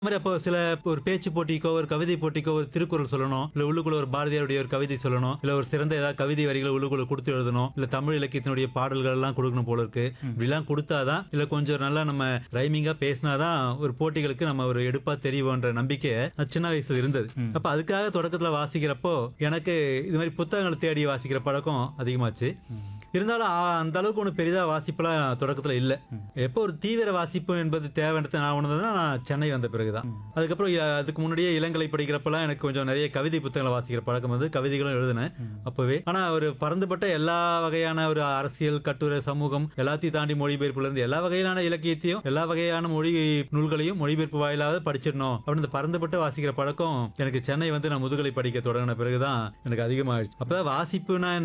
மாதிரி அப்போ சில ஒரு பேச்சு போட்டிக்கோ ஒரு கவிதை போட்டிக்கோ ஒரு திருக்குறள் சொல்லணும் இல்ல உள்ளுக்குள்ள ஒரு பாரதியாருடைய ஒரு கவிதை சொல்லணும் இல்ல ஒரு சிறந்த ஏதாவது கவிதை வரிகளை உள்ளுக்குள்ள கொடுத்து எழுதணும் இல்ல தமிழ் இலக்கியத்தினுடைய பாடல்கள் எல்லாம் கொடுக்கணும் போல இருக்கு இப்படிலாம் கொடுத்தாதான் இல்ல கொஞ்சம் நல்லா நம்ம ரைமிங்கா பேசினாதான் ஒரு போட்டிகளுக்கு நம்ம ஒரு எடுப்பா தெரியும்ன்ற நம்பிக்கை நான் சின்ன வயசுல இருந்தது அப்ப அதுக்காக தொடக்கத்துல வாசிக்கிறப்போ எனக்கு இது மாதிரி புத்தகங்களை தேடி வாசிக்கிற பழக்கம் அதிகமாச்சு இருந்தாலும் ஆ- அந்த அளவுக்கு ஒன்றும் பெரிதா வாசிப்பெல்லாம் தொடக்கத்துல இல்ல எப்போ ஒரு தீவிர வாசிப்பு என்பது தேவைன்றதை நான் உணர்ந்ததுன்னா நான் சென்னை வந்த பிறகுதான் அதுக்கப்புறம் இ- அதுக்கு முன்னாடியே இளங்கலை படிக்கிறப்பெல்லாம் எனக்கு கொஞ்சம் நிறைய கவிதை புத்தகங்களை வாசிக்கிற பழக்கம் வந்து கவிதைகளும் எழுதினேன் அப்பவே ஆனா ஒரு பறந்துபட்ட எல்லா வகையான ஒரு அரசியல் கட்டுரை சமூகம் எல்லாத்தையும் தாண்டி மொழிபெயர்ப்புல இருந்து எல்லா வகையிலான இலக்கியத்தையும் எல்லா வகையான மொழி நூல்களையும் மொழிபெயர்ப்பு வாயிலாக படிச்சிடணும் அப்படின்னு இந்த பறந்துபட்டு வாசிக்கிற பழக்கம் எனக்கு சென்னை வந்து நான் முதுகலை படிக்க தொடங்கின பிறகுதான் எனக்கு அதிகமாகிடுச்சு அப்பதான் வாசிப்புனா